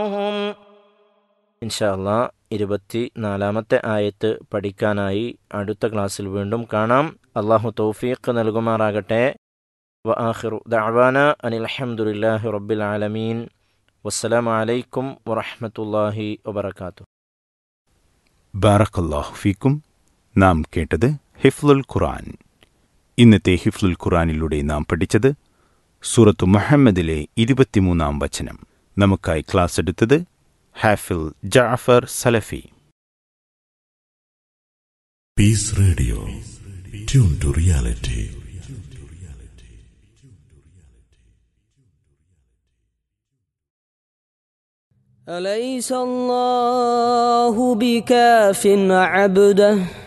ഇൻഷാല്ല ഇരുപത്തി നാലാമത്തെ ആയത്ത് പഠിക്കാനായി അടുത്ത ക്ലാസ്സിൽ വീണ്ടും കാണാം അള്ളാഹു തൗഫീഖ് നൽകുമാറാകട്ടെ വ ആഖിറു ദഅവാന അനിൽ അൽഹംദുലില്ലാഹി റബ്ബിൽ ആലമീൻ വസ്സലാമു അലൈക്കും വറഹ്മത്തുള്ളാഹി വബറകാതുഹു ബാറക്കല്ലാഹു ഫീക്കും നാം കേട്ടത് ഹിഫ്ലുൽ ഖുറാൻ ഇന്നത്തെ ഹിഫ്ലുൽ ഖുറാനിലൂടെ നാം പഠിച്ചത് സൂറത്തു മുഹമ്മദിലെ ഇരുപത്തിമൂന്നാം വചനം നമുക്കായി ക്ലാസ് എടുത്തത് ഹാഫിൽ ജാഫർ സലഫി Peace Radio. Tune to reality. أليس الله بكاف عبده